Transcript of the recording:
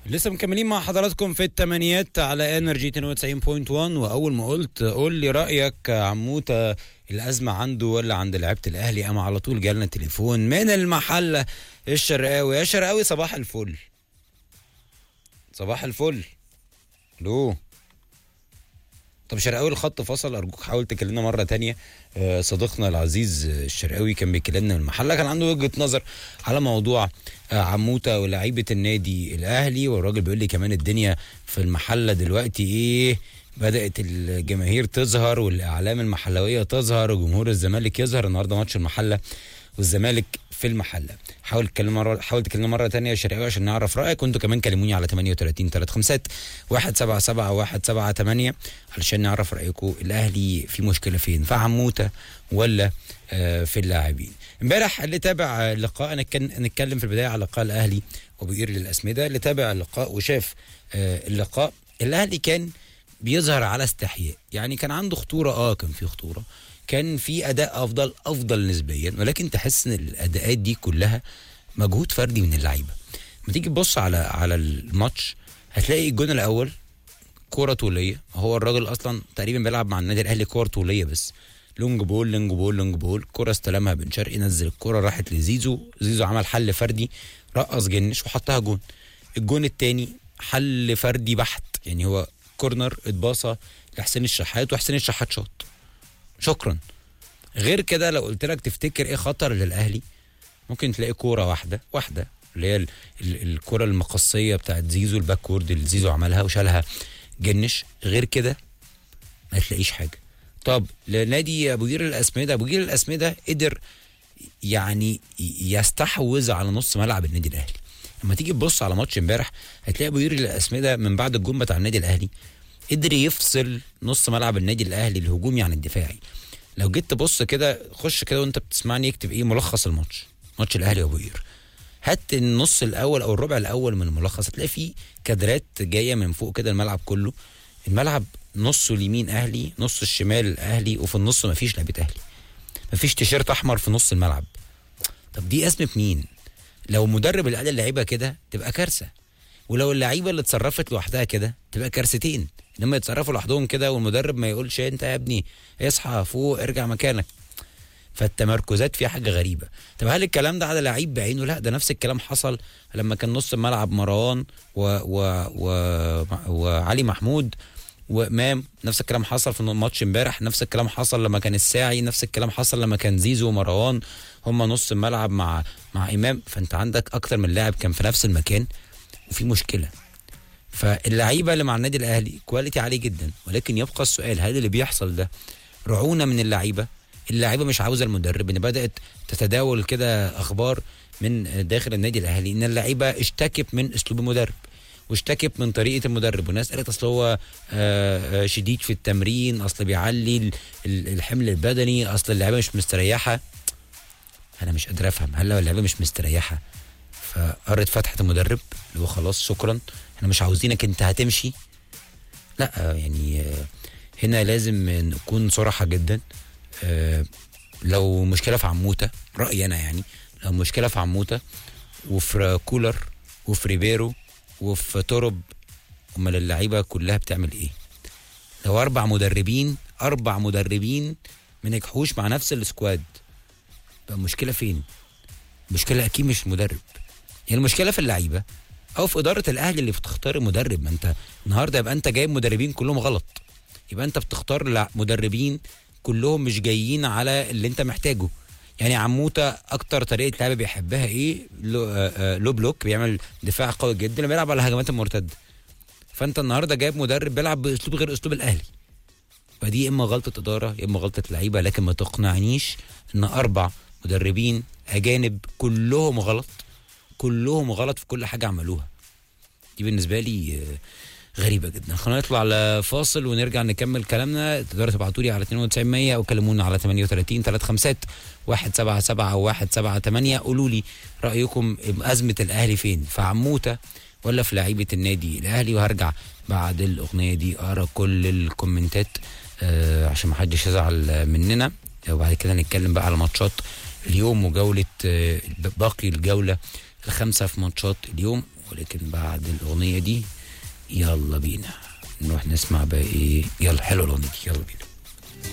لسه مكملين مع حضراتكم في الثمانيات على انرجي 92.1 واول ما قلت قول لي رايك عموته الازمه عنده ولا عند لعيبه الاهلي قام على طول جالنا تليفون من المحله الشرقاوي يا شرقاوي صباح الفل صباح الفل الو طب شرقاوي الخط فصل ارجوك حاول تكلمنا مره تانية آه، صديقنا العزيز آه، الشرقاوي كان بيكلمنا من المحله كان عنده وجهه نظر على موضوع آه، عموته ولاعيبه النادي الاهلي والراجل بيقول لي كمان الدنيا في المحله دلوقتي ايه بدات الجماهير تظهر والاعلام المحلويه تظهر وجمهور الزمالك يظهر النهارده ماتش المحله والزمالك في المحله حاول تكلم مره حاول تكلمنا مره تانية يا شرقاوي عشان نعرف رايك وانتوا كمان كلموني على 38 35 177 178 علشان نعرف رايكم الاهلي في مشكله فين في عموته ولا آه، في اللاعبين امبارح اللي تابع آه، اللقاء انا كان نتكلم في البدايه على لقاء الاهلي وبيقير للاسمده اللي تابع اللقاء وشاف آه، اللقاء الاهلي كان بيظهر على استحياء يعني كان عنده خطوره اه كان في خطوره كان في اداء افضل افضل نسبيا ولكن تحس ان الاداءات دي كلها مجهود فردي من اللعيبه لما تيجي تبص على على الماتش هتلاقي الجون الاول كوره طوليه هو الراجل اصلا تقريبا بيلعب مع النادي الاهلي كور طوليه بس لونج بول لونج بول لونج بول كرة استلمها بن شرقي نزل الكرة راحت لزيزو زيزو عمل حل فردي رقص جنش وحطها جون الجون التاني حل فردي بحت يعني هو كورنر اتباصى لحسين الشحات وحسين الشحات شاط شكرا غير كده لو قلت لك تفتكر ايه خطر للاهلي ممكن تلاقي كوره واحده واحده اللي هي ال- ال- الكره المقصيه بتاعت زيزو الباكورد اللي زيزو عملها وشالها جنش غير كده ما تلاقيش حاجه طب لنادي ابو قير الاسمده ابو قير الاسمده قدر يعني يستحوذ على نص ملعب النادي الاهلي لما تيجي تبص على ماتش امبارح هتلاقي ابو قير الاسمده من بعد الجون بتاع النادي الاهلي قدر يفصل نص ملعب النادي الاهلي الهجومي عن الدفاعي لو جيت تبص كده خش كده وانت بتسمعني اكتب ايه ملخص الماتش ماتش الاهلي وابو قير هات النص الاول او الربع الاول من الملخص هتلاقي فيه كادرات جايه من فوق كده الملعب كله الملعب نصه اليمين اهلي نص الشمال اهلي وفي النص مفيش لعيبه اهلي مفيش تيشيرت احمر في نص الملعب طب دي ازمه مين لو مدرب اللي قال اللعيبه كده تبقى كارثه ولو اللعيبه اللي اتصرفت لوحدها كده تبقى كارثتين انما يتصرفوا لوحدهم كده والمدرب ما يقولش انت يا ابني اصحى فوق ارجع مكانك فالتمركزات فيها حاجه غريبه طب هل الكلام ده على لعيب بعينه لا ده نفس الكلام حصل لما كان نص الملعب مروان و... و... و... وعلي محمود وامام نفس الكلام حصل في الماتش امبارح نفس الكلام حصل لما كان الساعي نفس الكلام حصل لما كان زيزو ومروان هم نص الملعب مع مع امام فانت عندك اكتر من لاعب كان في نفس المكان وفي مشكله فاللعيبه اللي مع النادي الاهلي كواليتي عالي جدا ولكن يبقى السؤال هل اللي بيحصل ده رعونه من اللعيبه اللعيبه مش عاوزه المدرب ان بدات تتداول كده اخبار من داخل النادي الاهلي ان اللعيبه اشتكت من اسلوب المدرب واشتكت من طريقه المدرب والناس قالت اصل هو آه، آه، شديد في التمرين اصل بيعلي ال- ال- الحمل البدني اصل اللعيبه مش مستريحه انا مش قادر افهم هل لو اللعيبه مش مستريحه فقرت فتحه المدرب اللي هو خلاص شكرا احنا مش عاوزينك انت هتمشي لا آه، يعني آه، هنا لازم نكون صراحه جدا آه، لو مشكله في عموته رايي انا يعني لو مشكله في عموته وفي كولر وفي ريبيرو وفي تورب امال اللعيبه كلها بتعمل ايه لو اربع مدربين اربع مدربين ما نجحوش مع نفس السكواد طب المشكله فين المشكله اكيد مش المدرب هي المشكله في اللعيبه او في اداره الاهلي اللي بتختار المدرب ما انت النهارده يبقى انت جايب مدربين كلهم غلط يبقى انت بتختار لع- مدربين كلهم مش جايين على اللي انت محتاجه يعني عموته اكتر طريقه لعب بيحبها ايه لو, آه آه لو بلوك بيعمل دفاع قوي جدا لما بيلعب على الهجمات المرتده فانت النهارده جايب مدرب بيلعب باسلوب غير اسلوب الاهلي فدي يا اما غلطه اداره يا اما غلطه لعيبه لكن ما تقنعنيش ان اربع مدربين اجانب كلهم غلط كلهم غلط في كل حاجه عملوها دي بالنسبه لي آه، غريبه جدا خلينا نطلع على فاصل ونرجع نكمل كلامنا تقدروا تبعتوا لي على 9200 او كلمونا على 38 35 177 او 178 قولوا لي رايكم ازمه الاهلي فين في عموته ولا في لعيبه النادي الاهلي وهرجع بعد الاغنيه دي اقرا كل الكومنتات آه عشان ما حدش يزعل مننا وبعد كده نتكلم بقى على ماتشات اليوم وجوله آه باقي الجوله الخمسه في ماتشات اليوم ولكن بعد الاغنيه دي يلا بينا نروح نسمع بقى ايه يلا حلوه الاغنيه دي يلا بينا